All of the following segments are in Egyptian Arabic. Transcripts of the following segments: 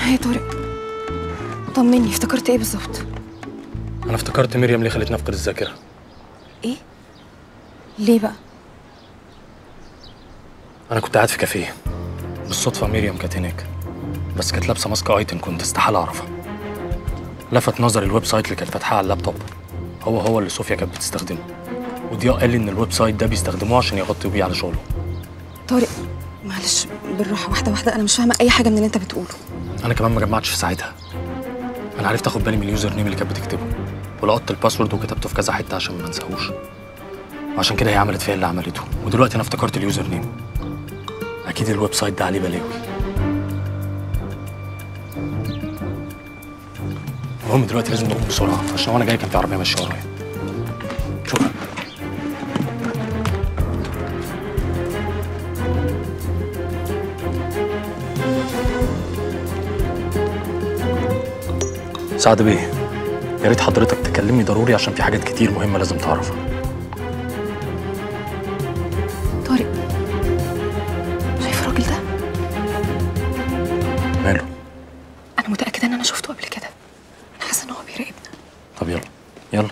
هاي طارق طمني افتكرت ايه بالظبط انا افتكرت مريم اللي خلتني افقد الذاكره ايه ليه بقى انا كنت قاعد في كافيه بالصدفه مريم كانت هناك بس كانت لابسه ماسك ايتن كنت استحاله اعرفها لفت نظري الويب سايت اللي كانت فاتحاه على اللابتوب هو هو اللي صوفيا كانت بتستخدمه وضياء قال لي ان الويب سايت ده بيستخدموه عشان يغطوا بيه على شغله طارق معلش بالراحه واحده واحده انا مش فاهمه اي حاجه من اللي انت بتقوله انا كمان ما جمعتش في ساعتها انا عرفت اخد بالي من اليوزر نيم اللي كانت بتكتبه ولقطت الباسورد وكتبته في كذا حته عشان ما انساهوش وعشان كده هي عملت فيا اللي عملته ودلوقتي انا افتكرت اليوزر نيم اكيد الويب سايت ده عليه بلاوي المهم دلوقتي لازم نقوم بسرعه عشان وانا جاي كان في عربيه ماشيه ورايا شكرا سعد بيه يا ريت حضرتك تكلمني ضروري عشان في حاجات كتير مهمه لازم تعرفها طارق شايف الراجل ده ماله انا متاكده ان انا شفته قبل كده انا حاسه ان هو بيراقبنا طب يلا يلا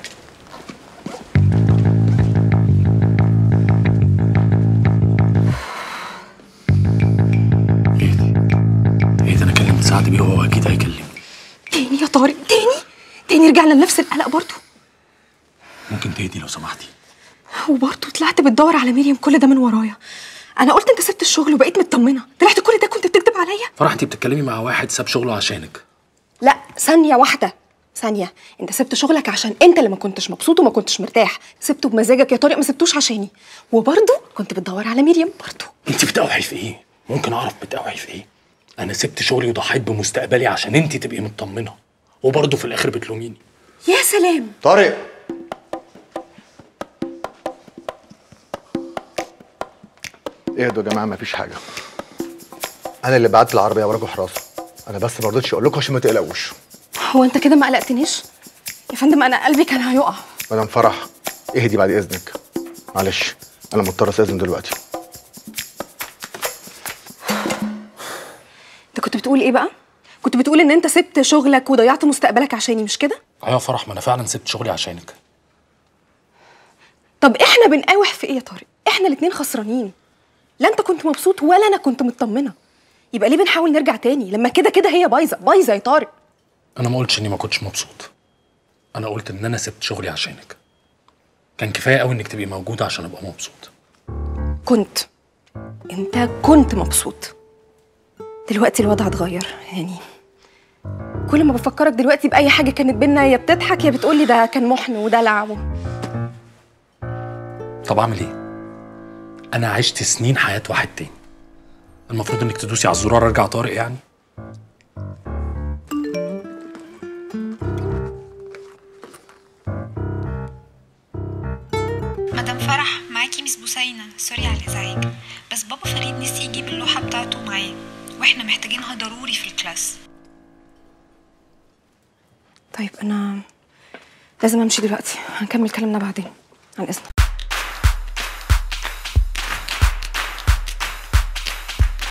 ايه ده؟ ايه ده انا كلمت سعد بيه وهو اكيد هيكلمني تاني يا طارق تاني تاني رجعنا لنفس القلق برضه ممكن تهدي لو سمحتي وبرضه طلعت بتدور على مريم كل ده من ورايا انا قلت انت سبت الشغل وبقيت مطمنه طلعت كل ده كنت بتكذب عليا فرح انت بتتكلمي مع واحد ساب شغله عشانك لا ثانيه واحده ثانيه انت سبت شغلك عشان انت اللي ما كنتش مبسوط وما كنتش مرتاح سبته بمزاجك يا طارق ما سبتوش عشاني وبرضه كنت بتدور على مريم برضه انت بتقوعي في ايه ممكن اعرف بتقوعي في ايه انا سبت شغلي وضحيت بمستقبلي عشان انت تبقي مطمنه وبرضه في الاخر بتلوميني يا سلام طارق اهدوا يا جماعه مفيش حاجه انا اللي بعت العربيه وراكوا حراسه انا بس ما رضيتش اقول لكم عشان ما تقلقوش هو انت كده ما قلقتنيش يا فندم انا قلبي كان هيقع مدام فرح اهدي بعد اذنك معلش انا مضطر استاذن دلوقتي انت كنت بتقول ايه بقى كنت بتقول ان انت سبت شغلك وضيعت مستقبلك عشاني مش كده ايوه يا فرح ما انا فعلا سبت شغلي عشانك طب احنا بنقاوح في ايه يا طارق احنا الاتنين خسرانين لا انت كنت مبسوط ولا انا كنت مطمنه يبقى ليه بنحاول نرجع تاني لما كده كده هي بايظه بايظه يا طارق انا ما قلتش اني ما كنتش مبسوط انا قلت ان انا سبت شغلي عشانك كان كفايه قوي انك تبقي موجوده عشان ابقى مبسوط كنت انت كنت مبسوط دلوقتي الوضع اتغير يعني كل ما بفكرك دلوقتي باي حاجه كانت بينا يا بتضحك يا بتقولي ده كان محن ودلع و... طب اعمل ايه انا عشت سنين حياه واحد تاني المفروض انك تدوسي على الزرار ارجع طارق يعني مدام فرح معاكي مس بوسينة سوري على الإزعاج بس بابا فريد نسي يجيب اللوحة بتاعته معاه واحنا محتاجينها ضروري في الكلاس طيب انا لازم امشي دلوقتي هنكمل كلامنا بعدين عن اذنك